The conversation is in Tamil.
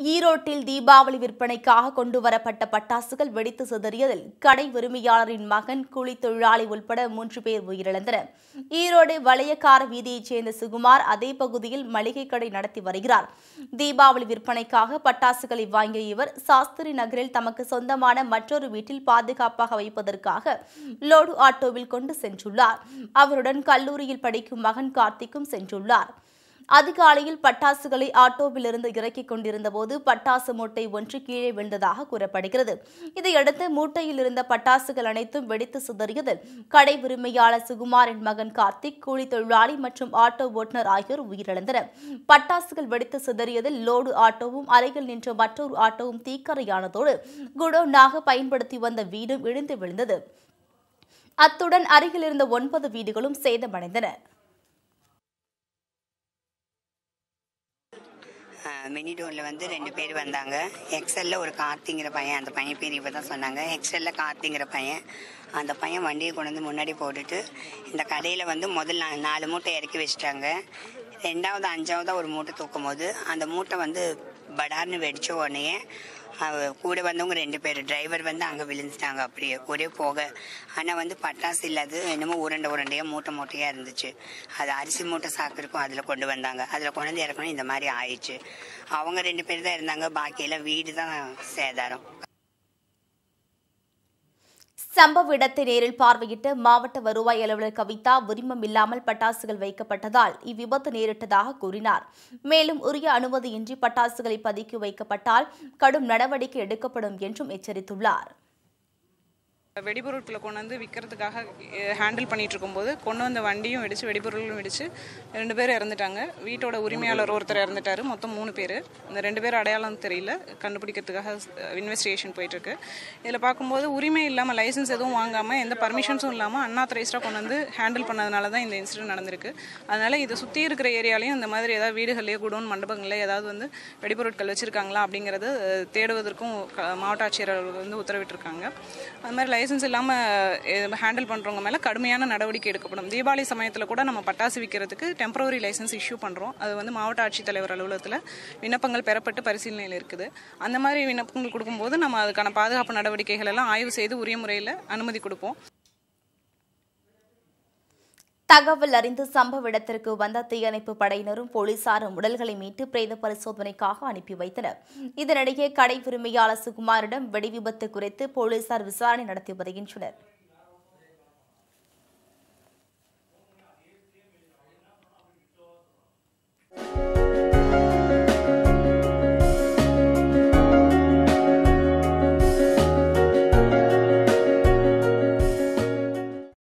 ஈரோட்டில் தீபாவளி விற்பனைக்காக கொண்டு வரப்பட்ட பட்டாசுகள் வெடித்து சிதறியதில் கடை உரிமையாளரின் மகன் கூலி தொழிலாளி உட்பட மூன்று பேர் உயிரிழந்தனர் ஈரோடு வளையக்கார வீதியைச் சேர்ந்த சுகுமார் அதே பகுதியில் மளிகை கடை நடத்தி வருகிறார் தீபாவளி விற்பனைக்காக பட்டாசுகளை வாங்கிய இவர் சாஸ்திரி நகரில் தமக்கு சொந்தமான மற்றொரு வீட்டில் பாதுகாப்பாக வைப்பதற்காக லோடு ஆட்டோவில் கொண்டு சென்றுள்ளார் அவருடன் கல்லூரியில் படிக்கும் மகன் கார்த்திக்கும் சென்றுள்ளார் அதிகாலையில் பட்டாசுகளை ஆட்டோவிலிருந்து இறக்கிக் கொண்டிருந்த போது பட்டாசு மூட்டை ஒன்று கீழே விழுந்ததாக கூறப்படுகிறது இதையடுத்து மூட்டையில் இருந்த பட்டாசுகள் அனைத்தும் வெடித்து சிதறியதில் கடை உரிமையாளர் சுகுமாரின் மகன் கார்த்திக் கூலி தொழிலாளி மற்றும் ஆட்டோ ஓட்டுநர் ஆகியோர் உயிரிழந்தனர் பட்டாசுகள் வெடித்து சிதறியதில் லோடு ஆட்டோவும் அருகில் நின்ற மற்றொரு ஆட்டோவும் தீக்கரையானதோடு குடோனாக பயன்படுத்தி வந்த வீடும் இடிந்து விழுந்தது அத்துடன் அருகில் இருந்த ஒன்பது வீடுகளும் சேதமடைந்தன மினி டோனில் வந்து ரெண்டு பேர் வந்தாங்க எக்ஸல்ல ஒரு கார்த்திங்கிற பையன் அந்த பையன் பேர் இப்போ தான் சொன்னாங்க எக்ஸல்ல கார்த்திங்கிற பையன் அந்த பையன் வண்டியை கொண்டு வந்து முன்னாடி போட்டுட்டு இந்த கடையில் வந்து முதல் நா- நாலு மூட்டை இறக்கி வச்சிட்டாங்க ரெண்டாவது அஞ்சாவதாக ஒரு மூட்டை தூக்கும் போது அந்த மூட்டை வந்து படார்னு வெடிச்ச உடனே அவ கூட வந்தவங்க ரெண்டு பேர் டிரைவர் வந்து அங்கே விழுந்துட்டாங்க அப்படியே ஒரே போக ஆனால் வந்து பட்டாசு இல்லாது என்னமோ உருண்டை உருண்டையாக மூட்டை மூட்டையாக இருந்துச்சு அது அரிசி மூட்டை சாக்கு இருக்கும் அதில் கொண்டு வந்தாங்க அதில் கொண்டு வந்து இறக்கணும் இந்த மாதிரி ஆயிடுச்சு அவங்க ரெண்டு பேர் தான் இருந்தாங்க பாக்கியெல்லாம் வீடு தான் சேதாரம் சம்பவ இடத்தை நேரில் பார்வையிட்ட மாவட்ட வருவாய் அலுவலர் கவிதா உரிமம் இல்லாமல் பட்டாசுகள் வைக்கப்பட்டதால் இவ்விபத்து நேரிட்டதாக கூறினார் மேலும் உரிய அனுமதியின்றி பட்டாசுகளை பதுக்கி வைக்கப்பட்டால் கடும் நடவடிக்கை எடுக்கப்படும் என்றும் எச்சரித்துள்ளார் வெடிபொருட்களை கொண்டு வந்து விற்கிறதுக்காக ஹேண்டில் பண்ணிட்டு இருக்கும்போது கொண்டு வந்த வண்டியும் வெடிச்சு வெடிபொருளும் வெடிச்சு ரெண்டு பேர் இறந்துட்டாங்க வீட்டோட உரிமையாளர் ஒருத்தர் இறந்துட்டாரு மொத்தம் மூணு பேர் இந்த ரெண்டு பேர் அடையாளம் தெரியல கண்டுபிடிக்கிறதுக்காக இன்வெஸ்டிகேஷன் போயிட்டு இருக்கு இதில் பார்க்கும்போது உரிமை இல்லாமல் லைசன்ஸ் எதுவும் வாங்காமல் எந்த பர்மிஷன்ஸும் இல்லாமல் அன்ஆத்தரைஸ்டாக கொண்டு வந்து ஹேண்டில் பண்ணதுனால தான் இந்த இன்சிடென்ட் நடந்திருக்கு அதனால இதை சுற்றி இருக்கிற ஏரியாலையும் இந்த மாதிரி ஏதாவது வீடுகள்லேயே குடோன் மண்டபங்களே ஏதாவது வந்து வெடிபொருட்கள் வச்சிருக்காங்களா அப்படிங்கிறது அஹ், தேடுவதற்கும் க- மாவட்ட ஆட்சியர் அவர்கள் வந்து உத்தரவிட்டிருக்காங்க அது மாதிரி லைசன்ஸ் இல்லாமல் ஹேண்டில் பண்ணுறவங்க மேலே கடுமையான நடவடிக்கை எடுக்கப்படும் தீபாவளி சமயத்தில் கூட நம்ம பட்டாசு விற்கிறதுக்கு டெம்பரவரி லைசன்ஸ் இஷ்யூ பண்ணுறோம் அது வந்து மாவட்ட ஆட்சித்தலைவர் அலுவலகத்தில் விண்ணப்பங்கள் பெறப்பட்டு பரிசீலனையில் இருக்குது அந்த மாதிரி விண்ணப்பங்கள் கொடுக்கும்போது நம்ம அதுக்கான பாதுகாப்பு நடவடிக்கைகள் எல்லாம் ஆய்வு செய்து உரிய முறையில் அனுமதி கொடுப்போம் தகவல் அறிந்து சம்பவ இடத்திற்கு வந்த தீயணைப்பு படையினரும் போலீசாரும் உடல்களை மீட்டு பிரேத பரிசோதனைக்காக அனுப்பி வைத்தனர் இதனிடையே கடை உரிமையாளர் சுகுமாரிடம் வெடி விபத்து குறித்து போலீசார் விசாரணை நடத்தி வருகின்றனர்